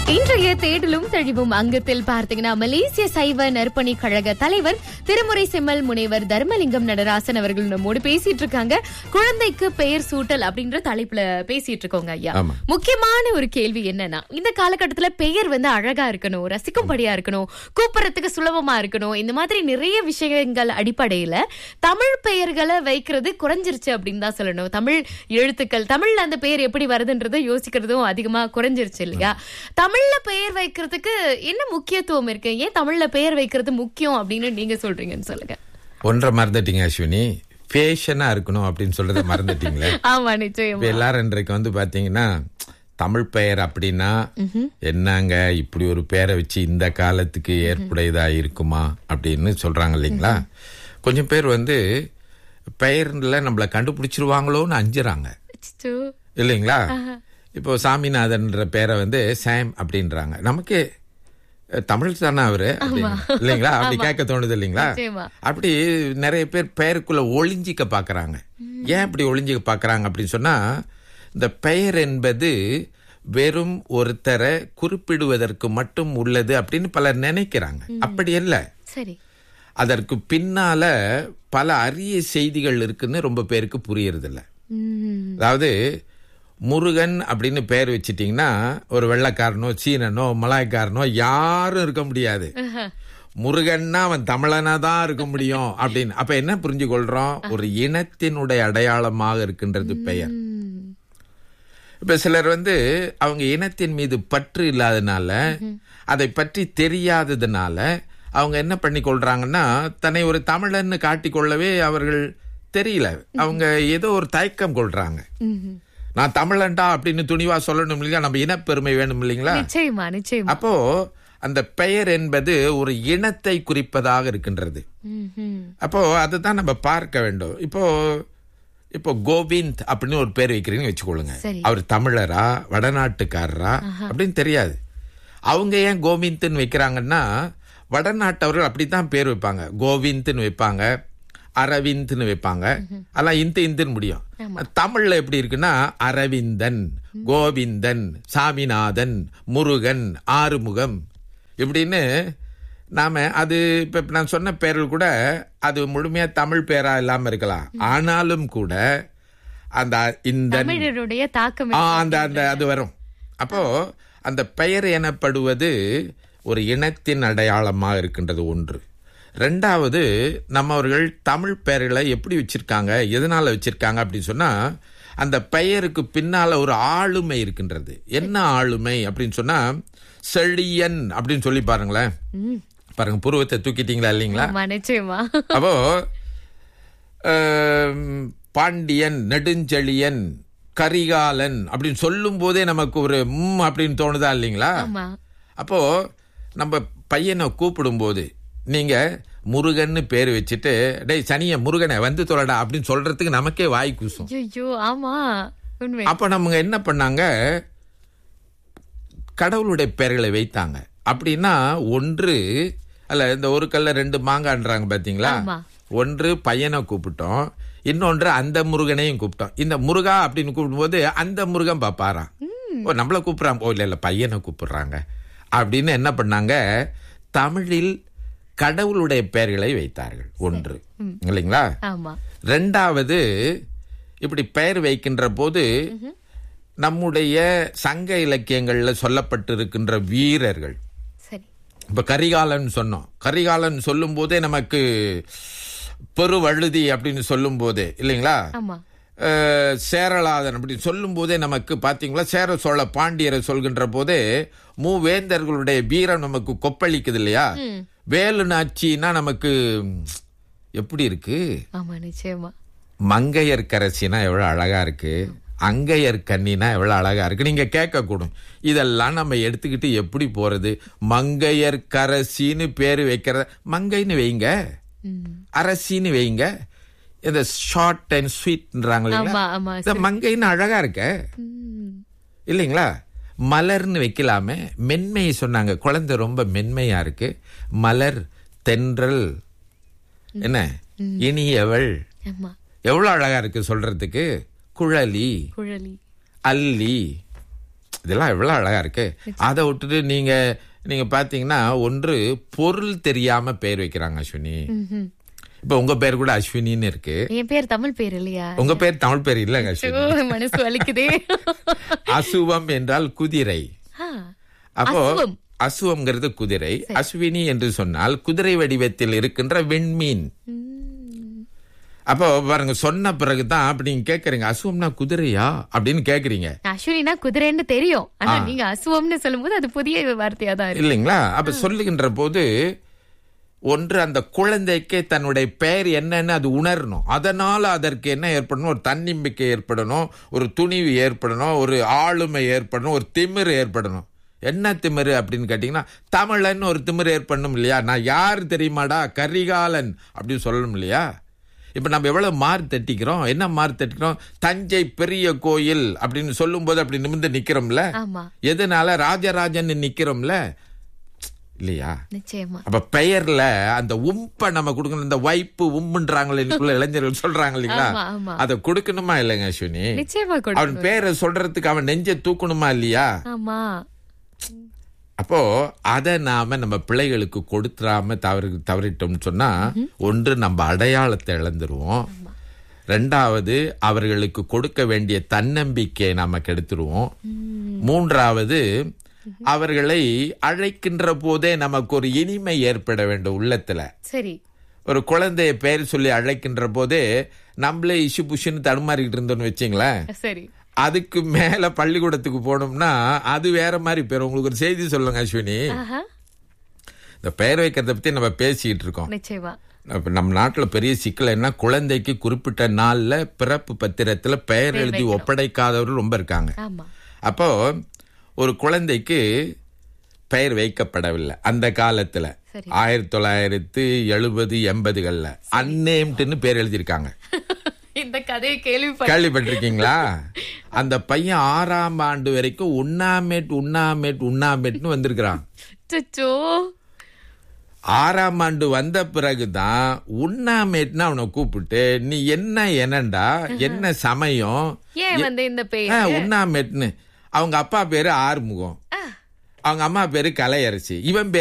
இன்றைய தேடலும் தெளிவும் அங்கத்தில் பார்த்தீங்கன்னா மலேசிய சைவ நற்பணி கழக தலைவர் திருமுறை செம்மல் முனைவர் தர்மலிங்கம் நடராசன் அவர்கள் நம்மோடு பேசிட்டு இருக்காங்க குழந்தைக்கு பெயர் சூட்டல் அப்படின்ற தலைப்புல பேசிட்டு இருக்கோங்க ஐயா ஆமா. முக்கியமான ஒரு கேள்வி என்னன்னா இந்த காலகட்டத்துல பெயர் வந்து அழகா இருக்கணும் ரசிக்கும்படியா இருக்கணும் கூப்பிடறதுக்கு சுலபமா இருக்கணும் இந்த மாதிரி நிறைய விஷயங்கள் அடிப்படையில தமிழ் பெயர்களை வைக்கிறது குறைஞ்சிருச்சு அப்படின்னு தான் சொல்லணும் தமிழ் எழுத்துக்கள் தமிழ்ல அந்த பெயர் எப்படி வருதுன்றதை யோசிக்கிறதும் அதிகமா குறைஞ்சிருச்சு இல்லையா தமிழ்ல பெயர் வைக்கிறதுக்கு என்ன முக்கியத்துவம் இருக்கு ஏன் தமிழ்ல பெயர் வைக்கிறது முக்கியம் அப்படின்னு நீங்க சொல்றீங்கன்னு சொல்லுங்க ஒன்றை மறந்துட்டீங்க அஸ்வினி ஃபேஷனா இருக்கணும் அப்படின்னு சொல்றத மறந்துட்டீங்களே ஆமா நிச்சயம் இப்ப எல்லாரும் இன்றைக்கு வந்து பாத்தீங்கன்னா தமிழ் பெயர் அப்படின்னா என்னங்க இப்படி ஒரு பெயரை வச்சு இந்த காலத்துக்கு ஏற்புடையதா இருக்குமா அப்படின்னு சொல்றாங்க இல்லைங்களா கொஞ்சம் பேர் வந்து பெயர்ல நம்மள கண்டுபிடிச்சிருவாங்களோன்னு அஞ்சுறாங்க அச்சச்சோ. இல்லைங்களா இப்போ சாமிநாதன்ற பேரை வந்து சாம் அப்படின்றாங்க நமக்கு அஹ், தமிழ் தானே அவரு அப்படின்னு. இல்லைங்களா அப்படி கேட்க தோணுது இல்லைங்களா நிச்சயமா. அப்படி நிறைய பேர் பெயருக்குள்ள ஒளிஞ்சிக்க பாக்குறாங்க ஏன் இப்படி ஒளிஞ்சிக்க பாக்குறாங்க அப்படின்னு சொன்னா இந்த பெயர் என்பது வெறும் ஒருத்தரை குறிப்பிடுவதற்கு மட்டும் உள்ளது அப்படின்னு பலர் நினைக்கிறாங்க அப்படி இல்ல சரி அதற்கு பின்னால பல அரிய செய்திகள் இருக்குன்னு ரொம்ப பேருக்கு புரியறதில்ல உம் அதாவது முருகன் அப்படின்னு பெயர் வச்சிட்டீங்கன்னா ஒரு வெள்ளைக்காரனோ சீனனோ மலாய்க்காரனோ யாரும் இருக்க முடியாது முருகன்னா அவன் தமிழனா தான் இருக்க முடியும் அப்படின்னு அப்ப என்ன புரிஞ்சு கொள்றோம் ஒரு இனத்தினுடைய அடையாளமாக இருக்கின்றது பெயர் உம் இப்ப சிலர் வந்து அவங்க இனத்தின் மீது பற்று இல்லாதனால அதை பற்றி தெரியாததுனால அவங்க என்ன பண்ணி கொள்றாங்கன்னா தன்னை ஒரு தமிழன்னு காட்டிக்கொள்ளவே அவர்கள் தெரியல அவங்க ஏதோ ஒரு தயக்கம் கொள்றாங்க உம் நான் தமிழன்டா அப்படின்னு துணிவா சொல்லணும் இல்லையா நம்ம இனப்பெருமை வேணும் இல்லைங்களா நிச்சயமா நிச்சயமா அப்போ அந்த பெயர் என்பது ஒரு இனத்தை குறிப்பதாக இருக்கின்றது உம் அப்போ அதுதான் நம்ம பார்க்க வேண்டும் இப்போ இப்போ கோவிந்த் அப்படின்னு ஒரு பேர் வைக்கிறீங்கன்னு வச்சுக்கொள்ளுங்க சரி. அவர் தமிழரா வடநாட்டுக்காரரா அப்படின்னு தெரியாது அவங்க ஏன் கோவிந்த்னு வைக்கிறாங்கன்னா வடநாட்டவர்கள் அப்படித்தான் பேர் வைப்பாங்க கோவிந்த்னு வைப்பாங்க அரவிந்த்னு வைப்பாங்க அதெல்லாம் இந்து இந்துன்னு முடியும் தமிழ்ல எப்படி இருக்குன்னா அரவிந்தன் கோவிந்தன் சாமிநாதன் முருகன் ஆறுமுகம் இப்படின்னு நாம அது இப்ப நான் சொன்ன பேர்கள் கூட அது முழுமையா தமிழ் பேரா இல்லாம இருக்கலாம் ஆனாலும் கூட அந்த இந்த தமிழருடைய தாக்கம் ஆ, அந்த அந்த அது வரும் அப்போ அந்த பெயர் எனப்படுவது ஒரு இனத்தின் அடையாளமாக இருக்கின்றது ஒன்று ரெண்டாவது நம்மவர்கள் தமிழ் பெயர்களை எப்படி வச்சிருக்காங்க எதனால வச்சிருக்காங்க அப்படின்னு சொன்னா அந்த பெயருக்கு பின்னால ஒரு ஆளுமை இருக்கின்றது என்ன ஆளுமை அப்படின்னு சொன்னா செழியன் அப்படின்னு சொல்லி பாருங்களேன் உம் பாருங்க புருவத்தை தூக்கிட்டீங்களா இல்லைங்களா ஆமா நிச்சயமா அப்போ ஆம், பாண்டியன் நெடுஞ்செழியன் கரிகாலன் அப்படின்னு சொல்லும் போதே நமக்கு ஒரு ம் அப்படின்னு தோணுதா இல்லைங்களா ஆமா அப்போ நம்ம பையனை கூப்பிடும்போது நீங்க முருகன்னு பேர் வச்சுட்டு டேய் சனிய முருகனை வந்து தொலைடா அப்படின்னு சொல்றதுக்கு நமக்கே வாய் கூசும் ஐயோ ஆமா உண்மை அப்ப நம்ம என்ன பண்ணாங்க கடவுளுடைய பெயர்களை வைத்தாங்க அப்படின்னா ஒன்று அல்ல இந்த ஒரு கல்ல ரெண்டு மாங்கான்றாங்க பாத்தீங்களா ஆமா. ஒன்று பையனை கூப்பிட்டோம் இன்னொன்று அந்த முருகனையும் கூப்பிட்டோம் இந்த முருகா அப்படின்னு கூப்பிடும்போது அந்த முருகன் பாப்பாராம் ஓ நம்மள கூப்பிடுறாங்க ஓ இல்ல இல்ல பையனை கூப்பிடுறாங்க அப்படின்னு என்ன பண்ணாங்க தமிழில் கடவுளுடைய பெயர்களை வைத்தார்கள் ஒன்று இல்லைங்களா ஆமா ரெண்டாவது இப்படி பெயர் வைக்கின்ற போது நம்முடைய சங்க இலக்கியங்கள்ல சொல்லப்பட்டிருக்கின்ற வீரர்கள் சரி இப்ப கரிகாலன் சொன்னோம் கரிகாலன் சொல்லும் போதே நமக்கு பெருவழுதி அப்படின்னு சொல்லும் போதே இல்லைங்களா ஆமா அஹ், சேரலாதன் அப்படின்னு சொல்லும் போதே நமக்கு பாத்தீங்களா சேர சோழ பாண்டியரை சொல்கின்ற போதே மூவேந்தர்களுடைய வீரம் நமக்கு கொப்பளிக்குது இல்லையா வேலு நாச்சின்னா நமக்கு ம், எப்படி இருக்கு ஆமா நிச்சயமா மங்கையர் கரசினா எவ்வளவு அழகா இருக்கு அங்கையர் கண்ணினா எவ்வளவு அழகா இருக்கு நீங்க கேட்க கூடும் இதெல்லாம் நம்ம எடுத்துக்கிட்டு எப்படி போறது மங்கையர் கரசின்னு பேரு வைக்கிறத மங்கைன்னு வைங்க உம் அரசின்னு வைங்க இந்த ஷார்ட் அண்ட் ஸ்வீட்ன்றாங்க இல்லைங்களா ஆமா ஆமா இந்த மங்கைன்னு அழகா இருக்க உம் இல்லைங்களா மலர்னு வைக்கலாமே மென்மையை சொன்னாங்க குழந்தை ரொம்ப மென்மையா இருக்கு மலர் தென்றல் என்ன இனியவள் ஆமா எவ்வளவு அழகா இருக்கு சொல்றதுக்கு குழலி குழலி அல்லி இதெல்லாம் எவ்வளவு அழகா இருக்கு அதை விட்டுட்டு நீங்க நீங்க பாத்தீங்கன்னா ஒன்று பொருள் தெரியாம பெயர் வைக்கிறாங்க அஸ்வினி ம்ஹும். இப்ப உங்க பேர் கூட அஸ்வினின்னு இருக்கு என் பேர் தமிழ் பேர் இல்லையா உங்க பேர் தமிழ் பேர் இல்லங்க அஸ்வினி ஐயோ, மனசு வலிக்குதே அசுவம் என்றால் குதிரை ஆ, அப்போ அசுவம். அசுவம்ங்கிறது குதிரை அஸ்வினி என்று சொன்னால் குதிரை வடிவத்தில் இருக்கின்ற வெண்மீன் ம். அப்போ பாருங்க சொன்ன பிறகுதான் அப்படி நீங்க கேக்குறீங்க அசுவம்னா குதிரையா அப்படின்னு கேக்குறீங்க அஸ்வினினா குதிரைன்னு தெரியும் ஆனா நீங்க அசுவம்னு சொல்லும்போது அது புதிய வார்த்தையா தான் இருக்கு இல்லைங்களா அப்ப சொல்லுகின்ற போது ஒன்று அந்த குழந்தைக்கு தன்னுடைய பெயர் என்னன்னு அது உணரணும் அதனால அதற்கு என்ன ஏற்படணும் ஒரு தன்னம்பிக்கை ஏற்படணும் ஒரு துணிவு ஏற்படணும் ஒரு ஆளுமை ஏற்படணும் ஒரு திமிரு ஏற்படணும் என்ன திமிரு அப்படின்னு கேட்டீங்கன்னா தமிழன் ஒரு திமிரு ஏற்படணும் இல்லையா நான் யார் தெரியுமாடா கரிகாலன் அப்படின்னு சொல்லணும் இல்லையா இப்ப நம்ம எவ்வளவு மாறு தட்டிக்கிறோம் என்ன மாறு தட்டிக்கிறோம் தஞ்சை பெரிய கோயில் அப்படின்னு சொல்லும்போது அப்படி நிமிர்ந்து நிக்கிறோம்ல ஆமா எதனால ராஜராஜன் நிக்கிறோம்ல இல்லையா நிச்சயமா அப்ப பெயர்ல அந்த உம்ப நம்ம கொடுக்கணும் இந்த வைப்பு உம்புன்றாங்களே இன்னைக்குள்ள இளைஞர்கள் சொல்றாங்க இல்லைங்களா ஆமா, ஆமா. அதை கொடுக்கணுமா இல்லைங்க அஸ்வினி நிச்சயமா அவன் கொடுக்கணும் பேரை சொல்றதுக்கு அவன் நெஞ்ச தூக்கணுமா இல்லையா ஆமா அப்போ அதை நாம நம்ம பிள்ளைகளுக்கு கொடுத்துறாம தவறு தவறிட்டோம்னு சொன்னா ஒன்று நம்ம அடையாளத்தை இழந்துருவோம் ரெண்டாவது அவர்களுக்கு கொடுக்க வேண்டிய தன்னம்பிக்கையை நாம கெடுத்துருவோம் மூன்றாவது அவர்களை அழைக்கின்ற போதே நமக்கு ஒரு இனிமை ஏற்பட வேண்டும் உள்ளத்துல சரி ஒரு குழந்தைய பெயர் சொல்லி அழைக்கின்ற போதே நம்மளே இஷு புஷுன்னு தடுமாறிக்கிட்டு இருந்தோம்னு வச்சுங்களேன் சரி அதுக்கு மேல பள்ளிக்கூடத்துக்கு போனோம்னா அது வேற மாதிரி பேர் உங்களுக்கு ஒரு செய்தி சொல்லுங்க அஸ்வினி ஆஹா இந்த பெயர் வைக்கிறத பத்தி நம்ம பேசிட்டு இருக்கோம் நிச்சயமா இப்ப நம்ம நாட்டுல பெரிய சிக்கல் என்ன குழந்தைக்கு குறிப்பிட்ட நாள்ல பிறப்பு பத்திரத்துல பெயர் எழுதி ஒப்படைக்காதவர்கள் ரொம்ப இருக்காங்க ஆமா அப்போ ஒரு குழந்தைக்கு பெயர் வைக்கப்படவில்லை அந்த காலத்துல சரி. ஆயிரத்தி தொள்ளாயிரத்து எழுபது எண்பதுகள்ல அன்னேம்ட்டுன்னு பேர் எழுதியிருக்காங்க இந்த கதையை கேள்விப்பட்ட கேள்விப்பட்டிருக்கீங்களா அந்த பையன் ஆறாம் ஆண்டு வரைக்கும் உண்ணாமேட் உண்ணாமேட் உண்ணாமேட்னு வந்திருக்கிறான் அச்சச்சோ. ஆறாம் ஆண்டு வந்த பிறகுதான் உண்ணாமேட்னு அவனை கூப்பிட்டு நீ என்ன என்னண்டா என்ன சமயம் ஏன் வந்து இந்த பேர் ஆ, உண்ணாமேட்னு அவங்க அப்பா பேரு ஆறுமுகம் அவங்க அம்மா பேரு கலையரசி இவன் பேரு